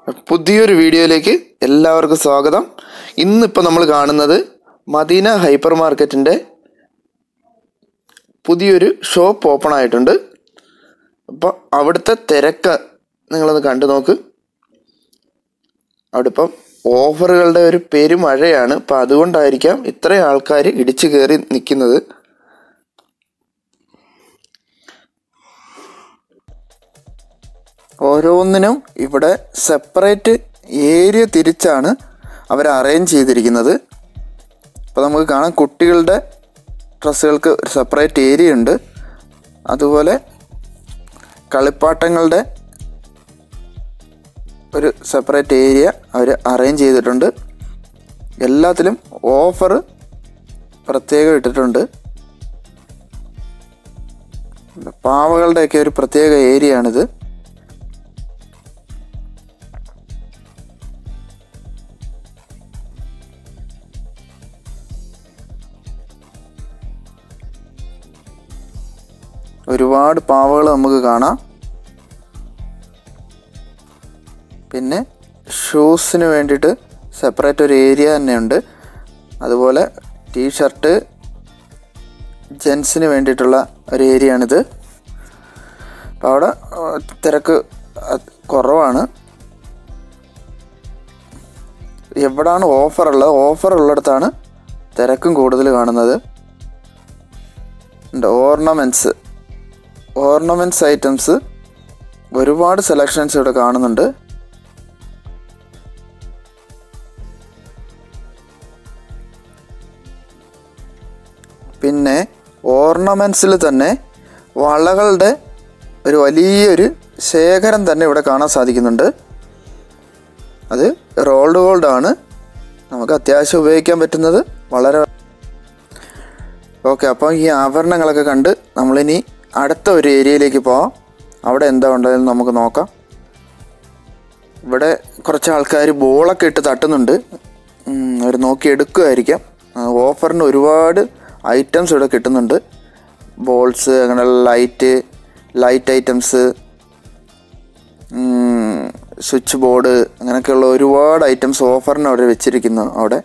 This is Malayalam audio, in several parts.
പുതിയൊരു വീഡിയോയിലേക്ക് എല്ലാവർക്കും സ്വാഗതം ഇന്നിപ്പോൾ നമ്മൾ കാണുന്നത് മദീന ഹൈപ്പർ മാർക്കറ്റിൻ്റെ പുതിയൊരു ഷോപ്പ് ഓപ്പൺ ആയിട്ടുണ്ട് അപ്പോൾ അവിടുത്തെ തിരക്ക് നിങ്ങളൊന്ന് കണ്ടു നോക്ക് അവിടെ ഇപ്പം ഓഫറുകളുടെ ഒരു പെരുമഴയാണ് അപ്പം അതുകൊണ്ടായിരിക്കാം ഇത്രയും ആൾക്കാർ ഇടിച്ചു കയറി നിൽക്കുന്നത് ഓരോന്നിനും ഇവിടെ സെപ്പറേറ്റ് ഏരിയ തിരിച്ചാണ് അവർ അറേഞ്ച് ചെയ്തിരിക്കുന്നത് അപ്പോൾ നമുക്ക് കാണാം കുട്ടികളുടെ ഡ്രസ്സുകൾക്ക് ഒരു സെപ്പറേറ്റ് ഏരിയ ഉണ്ട് അതുപോലെ കളിപ്പാട്ടങ്ങളുടെ ഒരു സെപ്പറേറ്റ് ഏരിയ അവർ അറേഞ്ച് ചെയ്തിട്ടുണ്ട് എല്ലാത്തിലും ഓഫർ പ്രത്യേകം ഇട്ടിട്ടുണ്ട് പാവകളുടെയൊക്കെ ഒരു പ്രത്യേക ഏരിയ ആണിത് ഒരുപാട് പാവകൾ നമുക്ക് കാണാം പിന്നെ ഷൂസിന് വേണ്ടിയിട്ട് സെപ്പറേറ്റ് ഒരു ഏരിയ തന്നെയുണ്ട് അതുപോലെ ടീ ഷർട്ട് ജെൻസിന് വേണ്ടിയിട്ടുള്ള ഒരു ഏരിയ ആണിത് അപ്പോൾ അവിടെ ആ, തിരക്ക് അത് കുറവാണ് എവിടാണ് ഓഫർ ഉള്ളത് ഓഫർ ഉള്ളിടത്താണ് തിരക്കും കൂടുതൽ കാണുന്നത് ഉണ്ട് ഓർണമെൻറ്റ്സ് ഓർണമെൻറ്റ്സ് ഐറ്റംസ് ഒരുപാട് സെലക്ഷൻസ് ഇവിടെ കാണുന്നുണ്ട് പിന്നെ ഓർണമെൻറ്റ്സിൽ തന്നെ വളകളുടെ ഒരു വലിയൊരു ശേഖരം തന്നെ ഇവിടെ കാണാൻ സാധിക്കുന്നുണ്ട് അത് റോൾഡ് ഗോൾഡ് ആണ് നമുക്ക് അത്യാവശ്യം ഉപയോഗിക്കാൻ പറ്റുന്നത് വളരെ ഓക്കെ അപ്പോൾ ഈ ആഭരണങ്ങളൊക്കെ കണ്ട് നമ്മളിനി അടുത്ത ഒരു ഏരിയയിലേക്ക് പോവാം അവിടെ എന്താ ഉണ്ടതെന്ന് നമുക്ക് നോക്കാം ഇവിടെ കുറച്ച് ആൾക്കാർ ബോളൊക്കെ ഇട്ട് തട്ടുന്നുണ്ട് അവർ നോക്കി എടുക്കുമായിരിക്കാം ആ, ഓഫറിന് ഒരുപാട് ഐറ്റംസ് ഇവിടെ കിട്ടുന്നുണ്ട് ബോൾസ് അങ്ങനെയുള്ള light light items switch board അങ്ങനെയൊക്കെയുള്ള ഒരുപാട് ഐറ്റംസ് ഓഫറിന് അവിടെ വെച്ചിരിക്കുന്നു അവിടെ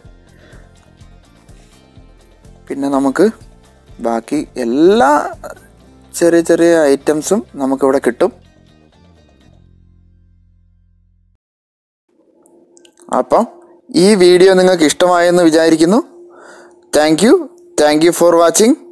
പിന്നെ നമുക്ക് ബാക്കി എല്ലാ ചെറിയ ചെറിയ ഐറ്റംസും നമുക്കിവിടെ കിട്ടും അപ്പം ഈ വീഡിയോ നിങ്ങൾക്ക് ഇഷ്ടമായെന്ന് വിചാരിക്കുന്നു thank you thank you for watching